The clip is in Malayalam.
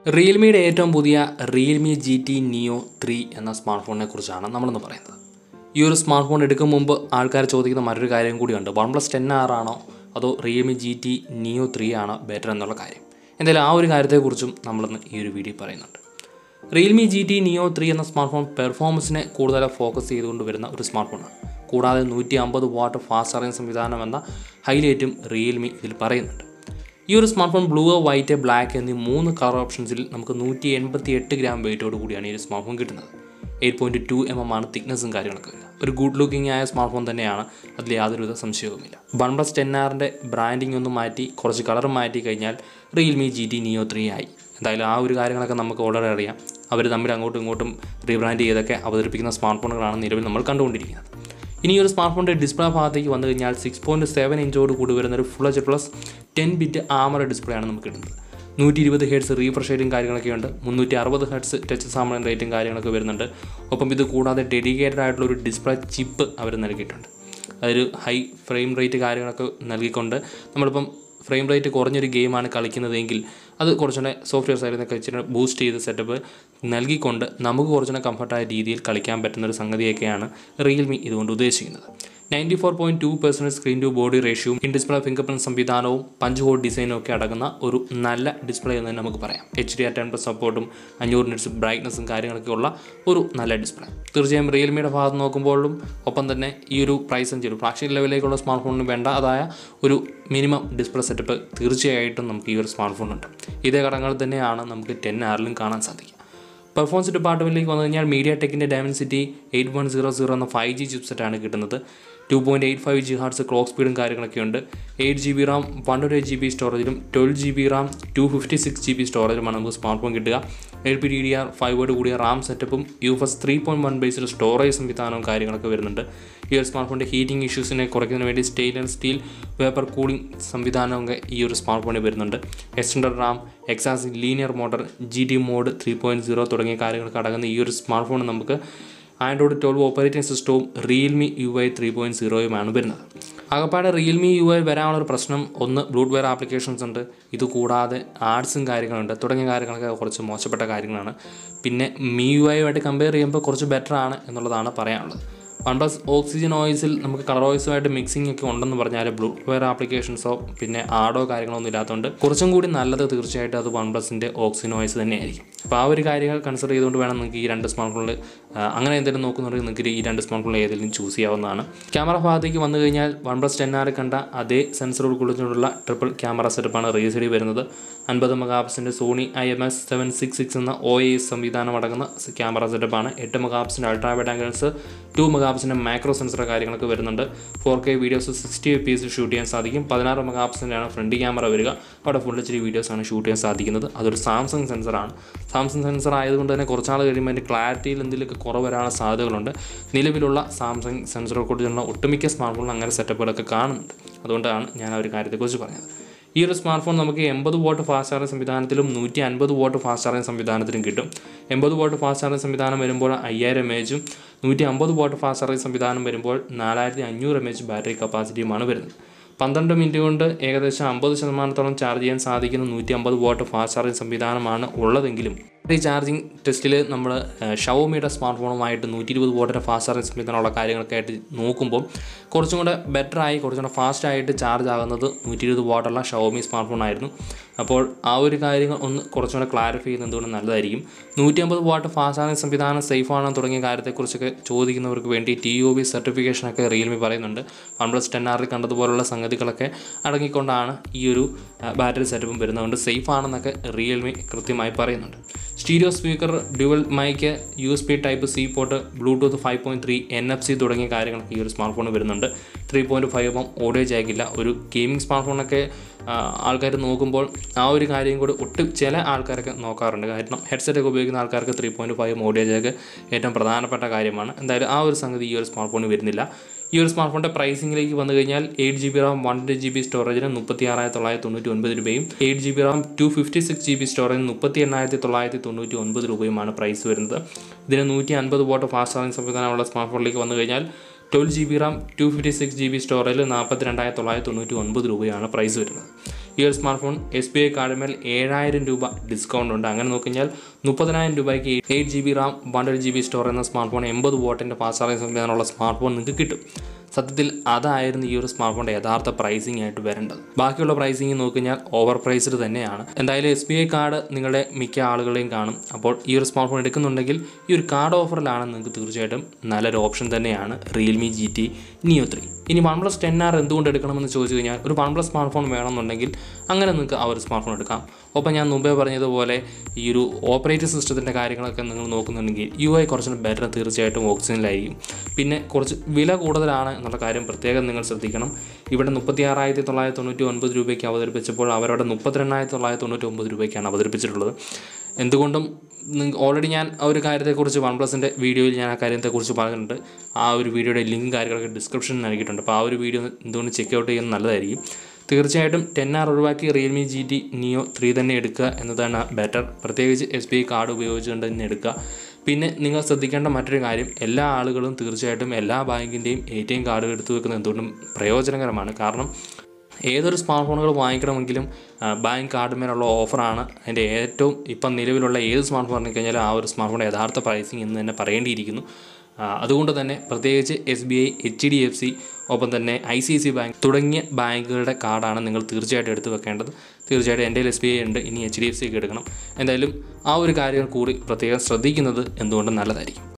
റിയൽമിയുടെ ഏറ്റവും പുതിയ Realme G T Neo three എന്ന സ്മാർട്ട് ഫോണിനെ കുറിച്ചാണ് നമ്മളിന്ന് പറയുന്നത് ഈ ഒരു സ്മാർട്ട് ഫോൺ എടുക്കും മുമ്പ് ആൾക്കാർ ചോദിക്കുന്ന മറ്റൊരു കാര്യം കൂടിയുണ്ട് വൺ പ്ലസ് ടെൻ ആർ ആണോ അതോ Realme G T Neo three ആണോ ബെറ്റർ എന്നുള്ള കാര്യം എന്തായാലും ആ ഒരു കാര്യത്തെക്കുറിച്ചും നമ്മളിന്ന് ഈ ഒരു വീഡിയോ പറയുന്നുണ്ട് Realme G T Neo three എന്ന സ്മാർട്ട് ഫോൺ പെർഫോമൻസിനെ കൂടുതൽ ഫോക്കസ് ചെയ്തുകൊണ്ട് വരുന്ന ഒരു സ്മാർട്ട് ഫോണാണ് കൂടാതെ നൂറ്റി അമ്പത് വാട്ട് ഫാസ്റ്റ് ചാർജിങ് സംവിധാനം എന്ന ഹൈലൈറ്റും റിയൽമി ഇതിൽ പറയുന്നുണ്ട് ഈ ഒരു smartphone blue white black എന്നീ മൂന്ന് കളർ ഓപ്ഷൻസിൽ നമുക്ക് നൂറ്റി എൺപത്തി എട്ട് ഗ്രാം വെയിറ്റോട് കൂടിയാണ് ഈ ഒരു സ്മാർട്ട് ഫോൺ കിട്ടുന്നത് eight point two M M ആണ് തിക്നെസ്സും കാര്യങ്ങളൊക്കെ വരിക ഒരു ഗുഡ് ലുക്കിംഗ് ആയ സ്മാർട്ട് ഫോൺ തന്നെയാണ് അതിൽ യാതൊരുവിധ സംശയവുമില്ല വൺ പ്ലസ് ടെൻ ആറിൻ്റെ ബ്രാൻഡിംഗ് ഒന്ന് മാറ്റി കുറച്ച് കളർ മാറ്റി കഴിഞ്ഞാൽ Realme G T Neo three ആയി എന്തായാലും ആ ഒരു കാര്യങ്ങളൊക്കെ നമുക്ക് ഓൾറെഡി അറിയാം അവർ തമ്മിൽ അങ്ങോട്ടും ഇങ്ങോട്ടും റീബ്രാൻഡ് ചെയ്തൊക്കെ അവതരിപ്പിക്കുന്ന സ്മാർട്ട് ഫോണുകളാണ് നിലവിൽ നമ്മൾ കണ്ടുകൊണ്ടിരിക്കുന്നത് ഇനി ഈ ഒരു സ്മാർട്ട് ഫോണിൻ്റെ ഡിസ്പ്ലേ ഭാഗത്തേക്ക് വന്നു കഴിഞ്ഞാൽ സിക്സ് പോയിൻറ്റ് സെവൻ ഇഞ്ചോട് കൂടി വരുന്ന ഒരു full H plus ten bit AMOLED display ആണ് നമുക്ക് കിട്ടുന്നത് നൂറ്റി ഇരുപത് ഹെഡ്സ് റീഫ്രഷ് റേറ്റും കാര്യങ്ങളൊക്കെ ഉണ്ട് മുന്നൂറ്റി അറുപത് ഹെഡ്സ് ടച്ച് സാമ്പിളിംഗ് റേറ്റും കാര്യങ്ങളൊക്കെ വരുന്നുണ്ട് ഒപ്പം ഇത് കൂടാതെ ഡെഡിക്കേറ്റഡ് ആയിട്ടുള്ള ഒരു ഡിസ്പ്ലേ ചിപ്പ് അവർ നൽകിയിട്ടുണ്ട് അതൊരു ഹൈ ഫ്രെയിം റേറ്റ് കാര്യങ്ങളൊക്കെ നൽകിക്കൊണ്ട് നമ്മളിപ്പം ഫ്രെയിം റേറ്റ് കുറഞ്ഞൊരു ഗെയിമാണ് കളിക്കുന്നതെങ്കിൽ അത് കുറച്ചുകൂടെ സോഫ്റ്റ്വെയർ സൈഡിൽ നിന്നൊക്കെ ഇച്ചിരി ബൂസ്റ്റ് ചെയ്ത് സെറ്റപ്പ് നൽകിക്കൊണ്ട് നമുക്ക് കുറച്ചുകൂടെ കംഫർട്ടായ രീതിയിൽ കളിക്കാൻ പറ്റുന്ന ഒരു സംഗതിയൊക്കെയാണ് റിയൽമി ഇതുകൊണ്ട് ഉദ്ദേശിക്കുന്നത് ninety four point two percent screen to body റേഷ്യോയും ഇൻ ഡിസ്പ്ലേ ഫിംഗർ പ്രിൻറ്റ് സംവിധാനവും പഞ്ച് ഹോൾ ഡിസൈനും ഒക്കെ അടങ്ങുന്ന ഒരു നല്ല ഡിസ്പ്ലേ എന്ന് തന്നെ നമുക്ക് പറയാം H D R ten plus സപ്പോർട്ടും അഞ്ഞൂറ് നിറ്റ്സ് ബ്രൈറ്റ്നസ്സും കാര്യങ്ങളൊക്കെ ഉള്ള ഒരു നല്ല ഡിസ്പ്ലേ തീർച്ചയായും റിയൽമിയുടെ ഭാഗത്ത് നോക്കുമ്പോഴും ഒപ്പം തന്നെ ഈ ഒരു പ്രൈസ് അഞ്ച് ഒരു ഫ്ലാഗ്ഷിപ്പ് ലെവലിലേക്കുള്ള സ്മാർട്ട് ഫോണിന് വേണ്ട അതായ ഒരു മിനിമം ഡിസ്പ്ലേ സെറ്റപ്പ് തീർച്ചയായിട്ടും നമുക്ക് ഈ ഒരു സ്മാർട്ട് ഫോണുണ്ട് ഇതേ ഘടകങ്ങൾ തന്നെയാണ് നമുക്ക് ടെൻ ആറിലും കാണാൻ സാധിക്കുക പെർഫോമൻസ് ഡിപ്പാർട്ട്മെൻറ്റിലേക്ക് വന്നു കഴിഞ്ഞാൽ മീഡിയ ടെക്കിൻ്റെ Dimensity eight one zero zero എന്ന ഫൈവ് ജി ചിപ്സെറ്റാണ് കിട്ടുന്നത് two point eight five G hertz clock സ്പീഡും കാര്യങ്ങളൊക്കെ ഉണ്ട് eight G B RAM one ഒരു ജി ബി സ്റ്റോറേജിലും twelve G B RAM two fifty six G B സ്റ്റോറേജുമാണ് നമുക്ക് സ്മാർട്ട് ഫോൺ കിട്ടുക L P D D R ഫൈവോട് കൂടിയ റാം സെറ്റപ്പും U F S three point one ബേസിൽ സ്റ്റോറേജ് സംവിധാനവും കാര്യങ്ങളൊക്കെ വരുന്നുണ്ട് ഈ ഒരു സ്മാർട്ട് ഫോണിൻ്റെ ഹീറ്റിംഗ് ഇഷ്യൂസിനെ കുറയ്ക്കുന്നതിന് വേണ്ടി സ്റ്റെയിൻലെസ് സ്റ്റീൽ വേപ്പർ കൂളിംഗ് സംവിധാനമൊക്കെ ഈ ഒരു സ്മാർട്ട് ഫോണിൽ വരുന്നുണ്ട് extender RAM x axis linear motor G D mode three point zero തുടങ്ങിയ കാര്യങ്ങളൊക്കെ അടങ്ങുന്ന ഈ ഒരു സ്മാർട്ട് ഫോൺ നമുക്ക് ആൻഡ്രോയിഡ് ട്വൽവ് ഓപ്പറേറ്റിംഗ് സിസ്റ്റവും Realme U I three point സീറോയുമാണ് വരുന്നത് ആകപ്പാടെ റിയൽമി യു ഐ വരാനുള്ള ഒരു പ്രശ്നം ഒന്ന് ബ്ലൂട്ട്വെയർ ആപ്ലിക്കേഷൻസ് ഉണ്ട് ഇത് കൂടാതെ ആർട്സും കാര്യങ്ങളുണ്ട് തുടങ്ങിയ കാര്യങ്ങളൊക്കെ കുറച്ച് മോശപ്പെട്ട കാര്യങ്ങളാണ് പിന്നെ മി യു ഐയുമായിട്ട് കമ്പയർ ചെയ്യുമ്പോൾ കുറച്ച് ബെറ്റർ ആണ് എന്നുള്ളതാണ് പറയാനുള്ളത് വൺ പ്ലസ് ഓക്സിജൻ ഓയിസിൽ നമുക്ക് കളർ ഓയിസുമായിട്ട് മിക്സിംഗ് ഒക്കെ ഉണ്ടെന്ന് പറഞ്ഞാൽ ബ്ലൂട്ട്വെയർ ആപ്ലിക്കേഷൻസോ പിന്നെ ആഡോ കാര്യങ്ങളൊന്നും ഇല്ലാത്തതുകൊണ്ട് കുറച്ചും കൂടി നല്ലത് തീർച്ചയായിട്ടും അത് വൺ പ്ലസിൻ്റെ ഓക്സിജൻ ഓയിസ് തന്നെയായിരിക്കും അപ്പോൾ ആ ഒരു കാര്യങ്ങൾ കൺസിഡർ ചെയ്തുകൊണ്ട് വേണം നിങ്ങൾക്ക് ഈ രണ്ട് സ്മാർട്ട് ഫോണിൽ അങ്ങനെ എന്തെങ്കിലും നോക്കുന്നുണ്ടെങ്കിൽ നിങ്ങൾക്ക് ഈ രണ്ട് സ്മാർട്ട് ഫോണിൽ ഏതെങ്കിലും ചൂസ് ചെയ്യാവുന്നതാണ് ക്യാമറ ഭാഗത്തേക്ക് വന്നു കഴിഞ്ഞാൽ വൺ പ്ലസ് ടെൻ ആർ കണ്ട അതേ സെൻസർ ഉൾക്കൊള്ളിച്ചുകൊണ്ടുള്ള ട്രിപ്പിൾ ക്യാമറ സെറ്റപ്പാണ് റീസെഡി വരുന്നത് അൻപത് മെഗാപ്സിൻ്റെ Sony I M S seven six six എന്ന ഒ എ സംവിധാനം അടങ്ങുന്ന ക്യാമറ സെറ്റപ്പാണ് എട്ട് മെഗാപ്സിൻ്റെ അൾട്രാ വൈഡ് ആംഗിൾസ് ടു മെഗാപ്സിൻ്റെ മാക്രോ സെൻസർ കാര്യങ്ങളൊക്കെ വരുന്നുണ്ട് four K videos sixty F P S shoot ചെയ്യാൻ സാധിക്കും പതിനാറ് മെഗാപ്സിൻ്റെയാണ് ഫ്രണ്ട് ക്യാമറ വരിക അവിടെ ഫുൾ എച്ച് ഡി വീഡിയോസാണ് ഷൂട്ട് ചെയ്യാൻ സാധിക്കുന്നത് അതൊരു സാംസങ് സെൻസറാണ് സാംസങ് സെൻസർ ആയതുകൊണ്ട് തന്നെ കുറച്ചാൾ കഴിയുമ്പോൾ അതിൻ്റെ ക്ലാരിറ്റിയിൽ എന്തെങ്കിലുമൊക്കെ കുറവ് വരാനുള്ള സാധ്യതകളുണ്ട് നിലവിലുള്ള സാംസങ് സെൻസറെ കൊടുത്തുള്ള ഒട്ടുമിക്ക സ്മാർട്ട് ഫോണിൽ അങ്ങനെ സെറ്റപ്പുകളൊക്കെ കാണുന്നുണ്ട് അതുകൊണ്ടാണ് ഞാൻ ആ ഒരു കാര്യത്തെക്കുറിച്ച് പറഞ്ഞത് ഈ ഒരു സ്മാർട്ട് ഫോൺ നമുക്ക് എൺപത് വോട്ട് ഫാസ്റ്റ് ചാർജിങ് സംവിധാനത്തിലും നൂറ്റി അൻപത് വോട്ട് ഫാസ്റ്റ് ചാർജിങ് സംവിധാനത്തിലും കിട്ടും എൺപത് വോട്ട് ഫാസ്റ്റ് ചാർജിങ് സംവിധാനം വരുമ്പോൾ അയ്യായിരം എം എച്ചും നൂറ്റി അമ്പത് വോട്ട് ഫാസ്റ്റ് ചാർജിങ് സംവിധാനം വരുമ്പോൾ നാലായിരത്തി അഞ്ഞൂറ് എം എച്ച് ബാറ്ററി കപ്പാസിറ്റിയുമാണ് വരുന്നത് പന്ത്രണ്ട് മിനിറ്റ് കൊണ്ട് ഏകദേശം അമ്പത് ശതമാനത്തോളം ചാർജ് ചെയ്യാൻ സാധിക്കുന്ന നൂറ്റി അമ്പത് വോട്ട് ഫാസ്റ്റ് ചാർജിങ് സംവിധാനമാണ് ഉള്ളതെങ്കിലും ഈ ചാർജിങ് ടെസ്റ്റിൽ നമ്മൾ ഷവോമിയുടെ സ്മാർട്ട് ഫോണുമായിട്ട് നൂറ്റി ഇരുപത് വോട്ടിൻ്റെ ഫാസ്റ്റ് ചാർജിങ് സംവിധാനമുള്ള കാര്യങ്ങളൊക്കെ ആയിട്ട് നോക്കുമ്പോൾ കുറച്ചും കൂടെ ബെറ്റർ ആയി കുറച്ചും കൂടെ ഫാസ്റ്റ് ആയിട്ട് ചാർജ് ആകുന്നത് നൂറ്റി ഇരുപത് വാട്ടുള്ള ഷവോമി സ്മാർട്ട് ഫോൺ ആയിരുന്നു അപ്പോൾ ആ ഒരു കാര്യങ്ങൾ ഒന്ന് കുറച്ചും കൂടെ ക്ലാരിഫൈ ചെയ്യുന്നത് എന്തുകൊണ്ട് നല്ലതായിരിക്കും നൂറ്റി അമ്പത് വാട്ട് ഫാസ്റ്റ് ചാർജിങ് സംവിധാനം സേഫ് ആണോ തുടങ്ങിയ കാര്യത്തെക്കുറിച്ചൊക്കെ ചോദിക്കുന്നവർക്ക് വേണ്ടി ടി ഒ ബി സർട്ടിഫിക്കേഷനൊക്കെ റിയൽമി പറയുന്നുണ്ട് വൺ പ്ലസ് ടെൻ ആറിൽ കണ്ടതുപോലുള്ള സംഗതികളൊക്കെ അടങ്ങിക്കൊണ്ടാണ് ഈ ഒരു ബാറ്ററി സെറ്റപ്പും വരുന്നതുകൊണ്ട് സേഫ് ആണെന്നൊക്കെ റിയൽമി കൃത്യമായി പറയുന്നുണ്ട് stereo speaker dual mic U S P type C port Bluetooth five point three N F C തുടങ്ങിയ കാര്യങ്ങളൊക്കെ ഈ ഒരു സ്മാർട്ട് ഫോൺ വരുന്നുണ്ട് three point five M audio ജാക്കില്ല ഒരു ഗെയിമിംഗ് സ്മാർട്ട് ഫോണൊക്കെ ആൾക്കാർ നോക്കുമ്പോൾ ആ ഒരു കാര്യം കൂടി ഒട്ടും ചില ആൾക്കാരൊക്കെ നോക്കാറുണ്ട് കാരണം ഹെഡ്സെറ്റ് ഒക്കെ ഉപയോഗിക്കുന്ന ആൾക്കാർക്ക് three point five audio jack ഏറ്റവും പ്രധാനപ്പെട്ട കാര്യമാണ് എന്തായാലും ആ ഒരു സംഗതി ഈ ഒരു സ്മാർട്ട് ഫോണിൽ വരുന്നില്ല ഈ ഒരു സ്മാർട്ട് ഫോണിൻ്റെ പ്രൈസിംഗിലേക്ക് വന്നു കഴിഞ്ഞാൽ eight G B RAM one G B സ്റ്റോറേജിന് മുപ്പത്തി ആറായിരത്തി തൊള്ളായിരത്തി തൊണ്ണൂറ്റി ഒൻപത് രൂപയും eight G B RAM two fifty six G B സ്റ്റോറേജിന് മുപ്പത്തി എണ്ണായിരത്തി തൊള്ളായിരത്തി തൊണ്ണൂറ്റി ഒൻപത് രൂപയുമാണ് പ്രൈസ് വരുന്നത് ഇതിന് നൂറ്റി അൻപത് വോട്ട് ഫാസ്റ്റ് ചാർജിങ് സംവിധാനമുള്ള സ്മാർട്ട് ഫോണിലേക്ക് വന്നു കഴിഞ്ഞാൽ twelve G B RAM two fifty six G B സ്റ്റോറേജിൽ നാൽപ്പത്തി രണ്ടായിരത്തി തൊള്ളായിരത്തി തൊണ്ണൂറ്റി ഒൻപത് രൂപയാണ് പ്രൈസ് വരുന്നത് ഈ ഒരു smartphone S B I കാർഡിന്മേൽ ഏഴായിരം രൂപ ഡിസ്കൗണ്ട് ഉണ്ട് അങ്ങനെ നോക്കിക്കഴിഞ്ഞാൽ മുപ്പതിനായിരം രൂപയ്ക്ക് eight G B RAM one G B store എന്ന സ്മാർട്ട് ഫോൺ എൺപത് വോട്ടിൻ്റെ ഫാസ്റ്റ് ചാർജിംഗ് സംവിധാനമുള്ള സ്മാർട്ട് ഫോൺ നിങ്ങൾക്ക് കിട്ടും സത്യത്തിൽ അതായിരുന്നു ഈ ഒരു സ്മാർട്ട് ഫോണിൻ്റെ യഥാർത്ഥ പ്രൈസിംഗ് ആയിട്ട് വരേണ്ടത് ബാക്കിയുള്ള പ്രൈസിംഗ് നോക്കിക്കഴിഞ്ഞാൽ ഓവർ പ്രൈസ്ഡ് തന്നെയാണ് എന്തായാലും എസ് ബി ഐ കാർഡ് നിങ്ങളുടെ മിക്ക ആളുകളെയും കാണും അപ്പോൾ ഈ ഒരു സ്മാർട്ട് ഫോൺ എടുക്കുന്നുണ്ടെങ്കിൽ ഈ ഒരു കാർഡ് ഓഫറിലാണ് നിങ്ങൾക്ക് തീർച്ചയായിട്ടും നല്ലൊരു ഓപ്ഷൻ തന്നെയാണ് Realme G T Neo three ഇനി വൺ പ്ലസ് ടെൻ ആർ എന്തുകൊണ്ട് എടുക്കണമെന്ന് ചോദിച്ചു കഴിഞ്ഞാൽ ഒരു വൺ പ്ലസ് സ്മാർട്ട് ഫോൺ വേണമെന്നുണ്ടെങ്കിൽ അങ്ങനെ നിങ്ങൾക്ക് ആ ഒരു സ്മാർട്ട് ഫോൺ എടുക്കാം ഒപ്പം ഞാൻ മുമ്പേ പറഞ്ഞതുപോലെ ഈ ഒരു ഓപ്പറേറ്റിംഗ് സിസ്റ്റത്തിൻ്റെ കാര്യങ്ങളൊക്കെ നിങ്ങൾ നോക്കുന്നുണ്ടെങ്കിൽ യു ഐ കുറച്ചുകൂടി ബെറ്റർ തീർച്ചയായിട്ടും ഓക്സിജനിലായിരിക്കും പിന്നെ കുറച്ച് വില കൂടുതലാണ് എന്നുള്ള കാര്യം പ്രത്യേകം നിങ്ങൾ ശ്രദ്ധിക്കണം ഇവിടെ മുപ്പത്തി ആറായിരത്തി തൊള്ളായിരത്തി തൊണ്ണൂറ്റി ഒൻപത് രൂപയ്ക്ക് അവതരിപ്പിച്ചപ്പോൾ അവരവിടെ മുപ്പത്തിരണ്ടായിരത്തി തൊള്ളായിരത്തി തൊണ്ണൂറ്റി ഒമ്പത് രൂപയ്ക്കാണ് അവതരിപ്പിച്ചിട്ടുള്ളത് എന്തുകൊണ്ടും ഓൾറെഡി ഞാൻ ആ ഒരു കാര്യത്തെക്കുറിച്ച് വൺ പ്ലസിൻ്റെ വീഡിയോയിൽ ഞാൻ ആ കാര്യത്തെക്കുറിച്ച് പറഞ്ഞിട്ടുണ്ട് ആ ഒരു വീഡിയോയുടെ ലിങ്കും കാര്യങ്ങളൊക്കെ ഡിസ്ക്രിപ്ഷനിൽ നൽകിയിട്ടുണ്ട് അപ്പോൾ ആ ഒരു വീഡിയോ എന്തുകൊണ്ട് ചെക്ക് ഔട്ട് ചെയ്യുന്നത് നല്ലതായിരിക്കും തീർച്ചയായിട്ടും ടെൻ ആർ ഒഴിവാക്കി Realme G T Neo three തന്നെ എടുക്കുക എന്നതാണ് ബെറ്റർ പ്രത്യേകിച്ച് എസ് ബി ഐ കാർഡ് ഉപയോഗിച്ചുകൊണ്ട് തന്നെ എടുക്കുക പിന്നെ നിങ്ങൾ ശ്രദ്ധിക്കേണ്ട മറ്റൊരു കാര്യം എല്ലാ ആളുകളും തീർച്ചയായിട്ടും എല്ലാ ബാങ്കിൻ്റെയും എ ടി എം കാർഡ് എടുത്തു വെക്കുന്നത് എന്തുകൊണ്ടും പ്രയോജനകരമാണ് കാരണം ഏതൊരു സ്മാർട്ട് ഫോണുകൾ വാങ്ങിക്കണമെങ്കിലും ആ, ബാങ്ക് കാർഡിന്മേലുള്ള ഓഫറാണ് അതിൻ്റെ ഏറ്റവും ഇപ്പം നിലവിലുള്ള ഏത് സ്മാർട്ട് ഫോൺ പറഞ്ഞു കഴിഞ്ഞാൽ ആ ഒരു സ്മാർട്ട് ഫോണിൻ്റെ യഥാർത്ഥ പ്രൈസിങ് എന്ന് തന്നെ പറയേണ്ടിയിരിക്കുന്നു ആ, അതുകൊണ്ട് തന്നെ പ്രത്യേകിച്ച് S B I H D F C ഒപ്പം തന്നെ ഐ സി സി ബാങ്ക് തുടങ്ങിയ ബാങ്കുകളുടെ കാർഡാണ് നിങ്ങൾ തീർച്ചയായിട്ടും എടുത്ത് വെക്കേണ്ടത് തീർച്ചയായിട്ടും എൻ്റെ എസ് ബി ഐ ഉണ്ട് ഇനി എച്ച് ഡി എഫ് സി ഒക്കെ എടുക്കണം എന്തായാലും ആ ഒരു കാര്യം കൂടി പ്രത്യേകം ശ്രദ്ധിക്കുന്നത് എന്തുകൊണ്ടും നല്ലതായിരിക്കും